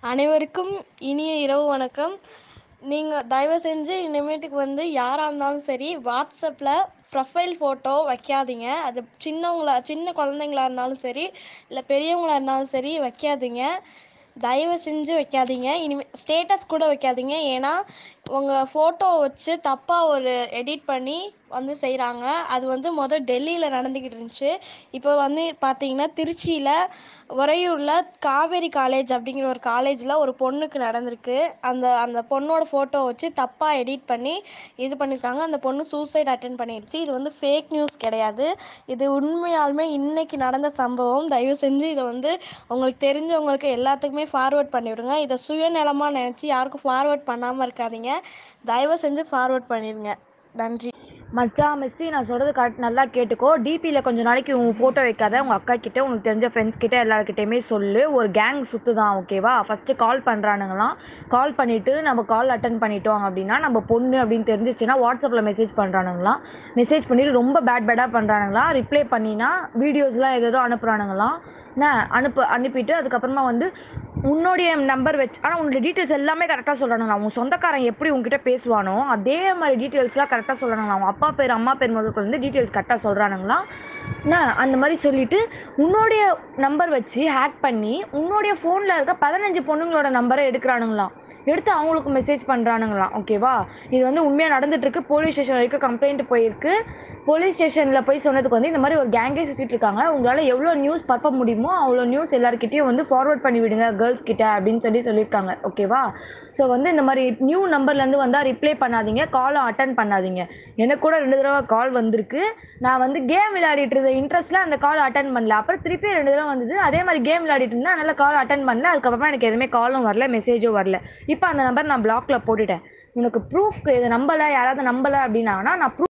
அனைவருக்கும் இனிய இரவு வணக்கம் நீங்கள் தயவு செஞ்சு இனிமேட்டுக்கு வந்து யாராக இருந்தாலும் சரி வாட்ஸ்அப்பில் ப்ரொஃபைல் ஃபோட்டோ வைக்காதீங்க அது சின்னவங்களா சின்ன குழந்தைங்களா இருந்தாலும் சரி இல்லை பெரியவங்களா இருந்தாலும் சரி வைக்காதீங்க தயவு செஞ்சு வைக்காதீங்க இனிமே ஸ்டேட்டஸ் கூட வைக்காதீங்க ஏன்னா உங்கள் ஃபோட்டோ வச்சு தப்பாக ஒரு எடிட் பண்ணி வந்து செய்கிறாங்க அது வந்து மொதல் டெல்லியில் நடந்துக்கிட்டு இருந்துச்சு இப்போ வந்து பார்த்தீங்கன்னா திருச்சியில் உறையூரில் காவேரி காலேஜ் அப்படிங்கிற ஒரு காலேஜில் ஒரு பொண்ணுக்கு நடந்திருக்கு அந்த அந்த பொண்ணோட ஃபோட்டோ வச்சு தப்பாக எடிட் பண்ணி இது பண்ணியிருக்காங்க அந்த பொண்ணு சூசைட் அட்டன் பண்ணிடுச்சு இது வந்து ஃபேக் நியூஸ் கிடையாது இது உண்மையாலுமே இன்னைக்கு நடந்த சம்பவம் தயவு செஞ்சு இதை வந்து உங்களுக்கு தெரிஞ்சவங்களுக்கு எல்லாத்துக்குமே ஃபார்வர்ட் பண்ணிவிடுங்க இதை சுயநலமாக நினச்சி யாருக்கும் ஃபார்வர்ட் பண்ணாமல் இருக்காதீங்க தயவு செஞ்சு ஃபார்வர்ட் பண்ணிடுங்க நன்றி மச்சான் மிஸ்ஸி நான் சொல்கிறது கரெக்ட் நல்லா கேட்டுக்கோ டிபியில் கொஞ்ச நாளைக்கு உன் ஃபோட்டோ வைக்காத உங்கள் அக்கா கிட்ட உனக்கு தெரிஞ்ச ஃப்ரெண்ட்ஸ் கிட்ட எல்லாருக்கிட்டையுமே சொல்லு ஒரு கேங் சுற்றுதான் ஓகேவா ஃபஸ்ட்டு கால் பண்ணுறானுங்களாம் கால் பண்ணிவிட்டு நம்ம கால் அட்டன் பண்ணிட்டோம் அப்படின்னா நம்ம பொண்ணு அப்படின்னு தெரிஞ்சிச்சுன்னா வாட்ஸ்அப்பில் மெசேஜ் பண்ணுறானுங்களாம் மெசேஜ் பண்ணிட்டு ரொம்ப பேட் பேடாக பண்ணுறானுங்களாம் ரிப்ளை பண்ணினா வீடியோஸ்லாம் ஏதேதோ அனுப்புகிறானுங்களாம் என்ன அனுப்பு அனுப்பிட்டு அதுக்கப்புறமா வந்து உன்னுடைய நம்பர் வச்சு ஆனால் உன்னோட டீட்டெயில்ஸ் எல்லாமே கரெக்டாக சொல்லணுங்களா உன் சொந்தக்காரன் எப்படி உங்ககிட்ட பேசுவானோ அதே மாதிரி டீட்டெயில்ஸ்லாம் கரெக்டாக சொல்லணுங்களா அவங்க அப்பா பேர் அம்மா பேர் முதல் வந்து டீட்டெயில்ஸ் கரெக்டாக சொல்கிறானுங்களா என்ன அந்த மாதிரி சொல்லிவிட்டு உன்னுடைய நம்பர் வச்சு ஹேக் பண்ணி உன்னுடைய ஃபோனில் இருக்க பதினஞ்சு பொண்ணுங்களோட நம்பரை எடுக்கிறானுங்களாம் எடுத்து அவங்களுக்கு மெசேஜ் பண்ணுறானுங்களாம் ஓகேவா இது வந்து உண்மையாக நடந்துட்டுருக்கு போலீஸ் ஸ்டேஷன் வரைக்கும் கம்ப்ளைண்ட் போயிருக்கு போலீஸ் ஸ்டேஷனில் போய் சொன்னதுக்கு வந்து இந்த மாதிரி ஒரு கேங்கே சுற்றிட்டு இருக்காங்க உங்களால் எவ்வளோ நியூஸ் பரப்ப முடியுமோ அவ்வளோ நியூஸ் எல்லாருக்கிட்டையும் வந்து ஃபார்வர்ட் பண்ணி விடுங்க கேர்ள்ஸ் கிட்ட அப்படின்னு சொல்லி சொல்லியிருக்காங்க ஓகேவா ஸோ வந்து இந்த மாதிரி நியூ நம்பர்லேருந்து வந்தால் ரிப்ளை பண்ணாதீங்க காலும் அட்டன் பண்ணாதீங்க எனக்கு கூட ரெண்டு தடவை கால் வந்திருக்கு நான் வந்து கேம் விளையாடிட்டு இருந்த இன்ட்ரெஸ்ட்டில் அந்த கால் அட்டன் பண்ணல அப்புறம் திருப்பி ரெண்டு தடவை வந்தது அதே மாதிரி கேம் விளையாடிட்டு இருந்தேன் அதனால் கால் அட்டன் பண்ணல அதுக்கப்புறமா எனக்கு எதுவுமே காலும் வரல மெசேஜும் வரல இப்போ அந்த நம்பர் நான் பிளாக்ல போட்டுட்டேன் உனக்கு ப்ரூஃப்க்கு இதை நம்பலை யாராவது நம்பலை அப்படின்னாங்கன்னா நான் ப்ரூஃப்